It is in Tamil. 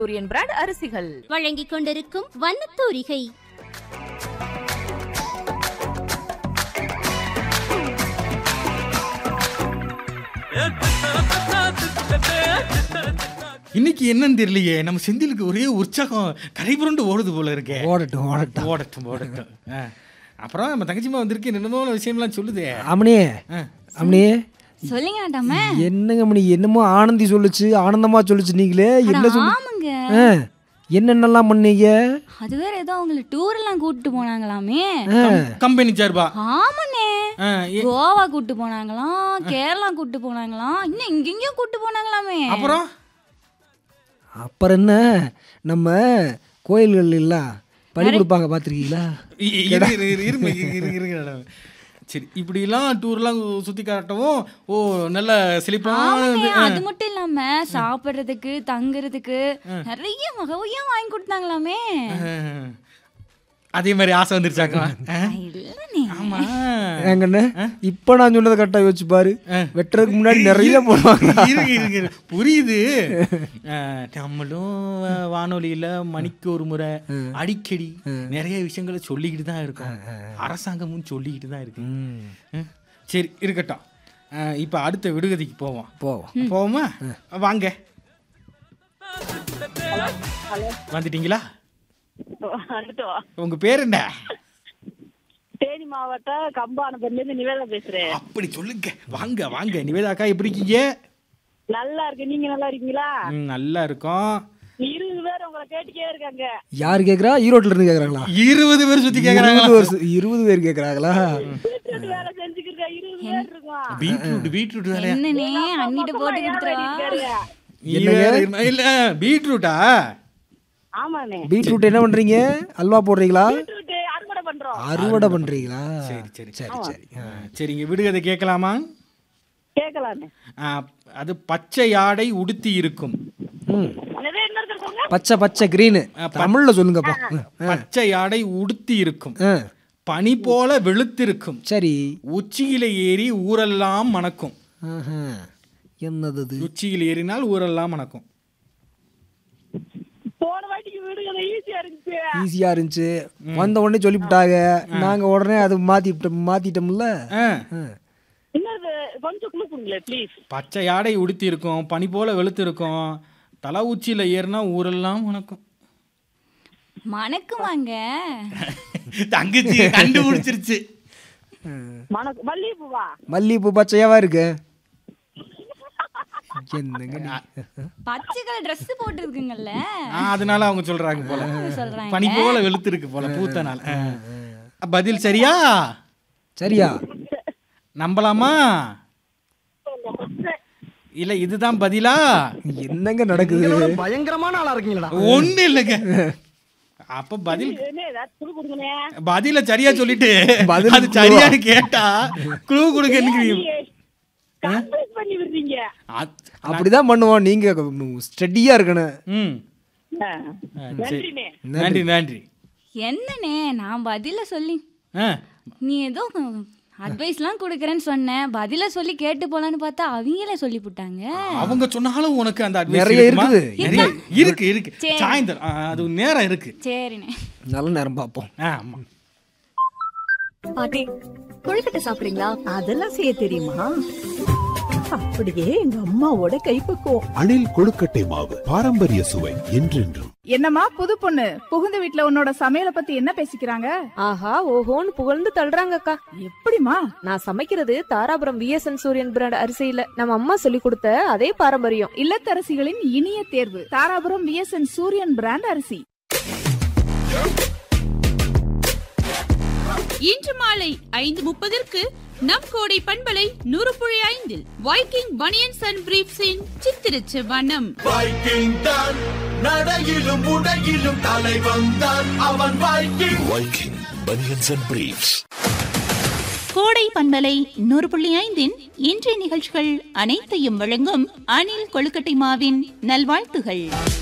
சூரியன் பிராண்ட் அரிசிகள் வழங்கிக் கொண்டிருக்கும் வண்ணத்தூரிகை இன்னைக்கு என்னன்னு தெரியலையே நம்ம செந்திலுக்கு ஒரே உற்சாகம் கரைபுரண்டு ஓடுது போல இருக்கே ஓடட்டும் ஓடட்டும் ஓடட்டும் ஓடட்டும் ஆ. அப்புறம் நம்ம தங்கச்சிமா வந்திருக்கு என்னமோ விஷயம்லாம் சொல்லுதே அம்மனியே ஆ. அம்மனியே சொல்லுங்க ஆட்டாம என்னங்க மணி என்னமோ ஆனந்தி சொல்லுச்சு ஆனந்தமா சொல்லுச்சு நீங்களே என்ன சொல்லு ஆமாங்க ஆ, என்னென்னலாம் பண்ணீங்க அது வேற ஏதோ அவங்கள டூர் எல்லாம் கூட்டிட்டு போனாங்களாமே ஆ, கம்பெனி சார்பா ஆமாண்ணே ஆ, ஏ- கோவா கூட்டு போனாங்களாம் கேரளா கூட்டு போனாங்களாம் இன்னும் இங்கெங்கயும் கூட்டு போனாங்களாமே அப்புறம் அப்புறம் என்ன நம்ம கோயில்கள் எல்லாம் பலி கொடுப்பாங்க பார்த்துருக்கீங்களா இ- இ- இரு- இரு- இரு- இருங்க, இரு- இரு- இருங்க மேடம். சரி இப்படிலாம் டூர்லாம் சுற்றி காட்டவும் ஓ நல்ல செழிப்பான ஆமாண்ணே இது, ஆ. அது மட்டும் இல்லாம சாப்பிடுறதுக்கு தங்குறதுக்கு நிறைய வகையும் வாங்கி கொடுத்தாங்களாமே ஆ. அதே மாதிரி ஆசை வந்துருச்சாக்கா ஆ? இல்லண்ணே ஆமா ஏங்கண்ணே இப்போ நான் சொன்னதை கரெக்டாக யோசிச்சு பாரு வெட்டுறதுக்கு முன்னாடி நிறைய போடுவாங்க இருங்க இருங்க இருங்க. புரியுது ஆ, நம்மளும் வா- வானொலியில மணிக்கு ஒரு முறை அடிக்கடி நிறைய விஷயங்களை சொல்லிக்கிட்டு தான் இருக்கோம் அரசாங்கமும் சொல்லிக்கிட்டு தான் இருக்கு ம். சரி இருக்கட்டும் ஆ, இப்ப அடுத்த விடுகதைக்கு போவோம் போவோம் போவோமா வாங்க வந்துட்டீங்களா வந்துட்டோம் உங்க பேர் என்ன தேனி மாவட்டம் கம்பானபுரம்லேருந்து நிவேதா பேசுறேன் அப்படி சொல்லுங்க வாங்க வாங்க நிவேதா அக்கா எப்படி இருக்கீங்க நல்லா இருக்கு நீங்க நல்லா இருக்கீங்களா ம், நல்லா இருக்கோம் இருபது பேர் உங்களை கேட்டுக்கே இருக்காங்க யார் கேட்குறா ஈரோட்டில் இருந்து கேட்குறாங்களா இருபது பேர் சுத்தி கேக்குறாங்க இருபது வருஷம் இருபது பேர் கேட்குறாங்களா வீட்டு வேலை செஞ்சுக்கிட்டு இருக்க இருபது பேர் இருக்கோம் பீட்ரூட் பீட்ரூட் வேலையா என்னண்ணே அண்ணிட்ட போட்டு கொடுத்துருவா நீ வேற இருமா- இல்ல பீட்ரூட்டா ஆமாண்ணே பீட்ரூட் என்ன பண்ணுறீங்க அல்வா போடுறீங்களா பீட்ரூட் அறுவடை பண்றோம் அறுவடை பண்ணுறீங்களா சரி சரி சரி சரி ஆ, சரிங்க விடுகதை கேட்கலாமா கேட்கலான்னு ஆ, அது பச்சை ஆடை உடுத்தி இருக்கும் ம் நிறைய என்ன இருக்கு சொல்லுங்க பச்சை பச்சை க்ரீனு தமிழில் சொல்லுங்கப்பா ம், பச்சை ஆடை உடுத்தி இருக்கும் ஆ பனி போல வெளுத்திருக்கும் சரி உச்சியில ஏறி ஊரெல்லாம் மணக்கும் ஆஹா. என்னது இது உச்சியில் ஏறினால் ஊரெல்லாம் மணக்கும் போன வாட்டிக்கு வீடு ஈஸியா இருந்துச்சு ஈஸியாக இருந்துச்சு வந்த உடனே சொல்லிவிட்டாங்க நாங்கள் உடனே அது மாற்றிட்டோம் மாற்றிட்டோம்ல ஆ, இன்னொரு கொஞ்சம் குழுக்குங்களே ப்ளீஸ் பச்சை ஆடை உடுத்தி இருக்கும் பனி போல வெளுத்திருக்கும் தலை உச்சியில ஏறினா ஊரெல்லாம் மணக்கும் மணக்குவாங்க தங்கச்சி கண்டுபிடிச்சிருச்சு மணக்கு மல்லிகைப்பூவா மல்லிகைப்பூ பச்சையாவா இருக்கு என்னங்க நீ? பச்சை கலர் Dress போட்டு இருக்குங்கல்ல ஆ, அதனால அவங்க சொல்றாங்க போல சொல்றாங்க பனி போல வெளுத்திருக்கு போல பூத்தனால ஆ. பதில் சரியா சரியா நம்பலாமா இல்ல இதுதான் பதிலா என்னங்க நடக்குது பயங்கரமான ஆளா இருக்கீங்களா ஒண்ணு இல்லைங்க அப்ப பதில் என்ன ஏதாவது குழு கொடுங்கண்ணே பதில சரியா சொல்லிட்டு பதில் அது சரியான்னு கேட்டா குழு கொடுங்க கன்ஃபியூஸ் பண்ணி விடுறீங்க அப்படிதான் பண்ணுவோம் நீங்க ஸ்டடியா இருக்கணும் ம் ஆ. ஆ, சரி. நன்றிண்ணே நன்றி நன்றி என்னண்ணே நான் பதில சொல்லி ஆ, நீ ஏதோ அட்வைஸ்லாம் கொடுக்குறேன்னு சொன்னேன் பதில சொல்லி கேட்டு போலான்னு பார்த்தா அவங்களே சொல்லி போட்டாங்க அவங்க சொன்னாலும் உனக்கு அந்த advice நிறைய இருக்குமா? இருக்குது. நிறைய இருக்கு இருக்கு சரி. சாயந்தரம் ஆ, அது நேரம் இருக்கு சரிண்ணே நல்ல நேரம் பார்ப்போம் ஆ, ஆமா பாட்டி கொழுக்கட்டை சாப்பிடுறீங்களா அதெல்லாம் செய்ய தெரியுமா அப்படியே எங்க அம்மாவோட கைப்பக்குவம் அணில் கொழுக்கட்டை மாவு பாரம்பரிய சுவை என்றென்றும் என்னம்மா புது பொண்ணு புகுந்த வீட்ல உன்னோட சமையலை பத்தி என்ன பேசிக்கிறாங்க ஆஹா ஓஹோன்னு புகழ்ந்து தள்ளுறாங்க அக்கா எப்படிமா நான் சமைக்கிறது தாராபுரம் விஎஸ்என் சூரியன் பிராண்ட் அரிசியில நம்ம அம்மா சொல்லி கொடுத்த அதே பாரம்பரியம் இல்லத்தரசிகளின் இனிய தேர்வு தாராபுரம் விஎஸ்என் சூரியன் பிராண்ட் அரிசி இன்று மாலை ஐந்து முப்பதற்கு நம் கோடை பண்பலை நூறு புள்ளி ஐந்தில் வைக்கிங் பனியன்ஸ் அண்ட் பிரீப்ஸின் சித்திரச்சு வனம் வைக்கிங் தான் நடையிலும் உடையிலும் தலை வந்தான் அவன் Viking Viking banians and briefs கோடை பண்பலை நூறு புள்ளி ஐந்தின் இன்றைய நிகழ்ச்சிகள் அனைத்தையும் வழங்கும் அணில் கொழுக்கட்டை மாவின் நல்வாழ்த்துகள்